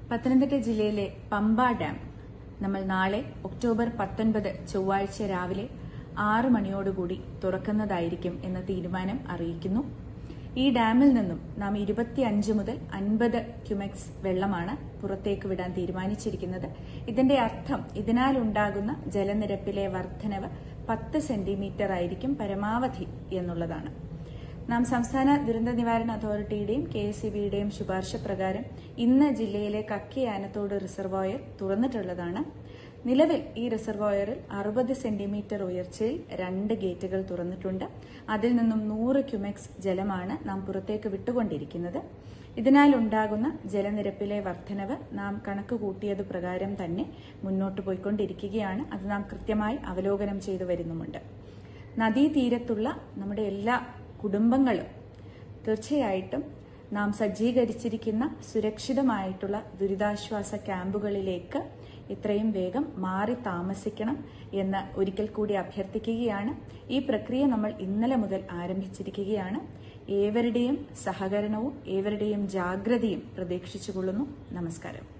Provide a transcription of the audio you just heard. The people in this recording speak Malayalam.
പത്തനംതിട്ട ജില്ലയിലെ പമ്പ ഡാം നമ്മൾ നാളെ ഒക്ടോബർ പത്തൊൻപത് ചൊവ്വാഴ്ച രാവിലെ ആറ് മണിയോടുകൂടി തുറക്കുന്നതായിരിക്കും എന്ന തീരുമാനം അറിയിക്കുന്നു ഈ ഡാമിൽ നിന്നും നാം ഇരുപത്തിയഞ്ച് മുതൽ അൻപത് ക്യുമെക്സ് വെള്ളമാണ് പുറത്തേക്ക് വിടാൻ തീരുമാനിച്ചിരിക്കുന്നത് ഇതിന്റെ അർത്ഥം ഇതിനാൽ ഉണ്ടാകുന്ന ജലനിരപ്പിലെ വർധനവ് പത്ത് സെന്റിമീറ്റർ ആയിരിക്കും പരമാവധി എന്നുള്ളതാണ് നാം സംസ്ഥാന ദുരന്ത നിവാരണ അതോറിറ്റിയുടെയും കെ എസ് ബിയുടെയും ശുപാർശ പ്രകാരം ഇന്ന് ജില്ലയിലെ കക്കി ആനത്തോട് റിസർവോയർ തുറന്നിട്ടുള്ളതാണ് നിലവിൽ ഈ റിസർവോയറിൽ അറുപത് സെന്റിമീറ്റർ ഉയർച്ചയിൽ രണ്ട് ഗേറ്റുകൾ തുറന്നിട്ടുണ്ട് അതിൽ നിന്നും നൂറ് ക്യുമെക്സ് ജലമാണ് നാം പുറത്തേക്ക് വിട്ടുകൊണ്ടിരിക്കുന്നത് ഇതിനാൽ ഉണ്ടാകുന്ന ജലനിരപ്പിലെ വർധനവ് നാം കണക്ക് കൂട്ടിയത് പ്രകാരം തന്നെ മുന്നോട്ട് പോയിക്കൊണ്ടിരിക്കുകയാണ് അത് നാം കൃത്യമായി അവലോകനം ചെയ്തു വരുന്നുമുണ്ട് നദീതീരത്തുള്ള നമ്മുടെ എല്ലാ കുടുംബങ്ങളും തീർച്ചയായിട്ടും നാം സജ്ജീകരിച്ചിരിക്കുന്ന സുരക്ഷിതമായിട്ടുള്ള ദുരിതാശ്വാസ ക്യാമ്പുകളിലേക്ക് എത്രയും വേഗം മാറി താമസിക്കണം എന്ന് ഒരിക്കൽ കൂടി അഭ്യർത്ഥിക്കുകയാണ് ഈ പ്രക്രിയ നമ്മൾ ഇന്നലെ മുതൽ ആരംഭിച്ചിരിക്കുകയാണ് ഏവരുടെയും സഹകരണവും ഏവരുടെയും ജാഗ്രതയും പ്രതീക്ഷിച്ചുകൊള്ളുന്നു നമസ്കാരം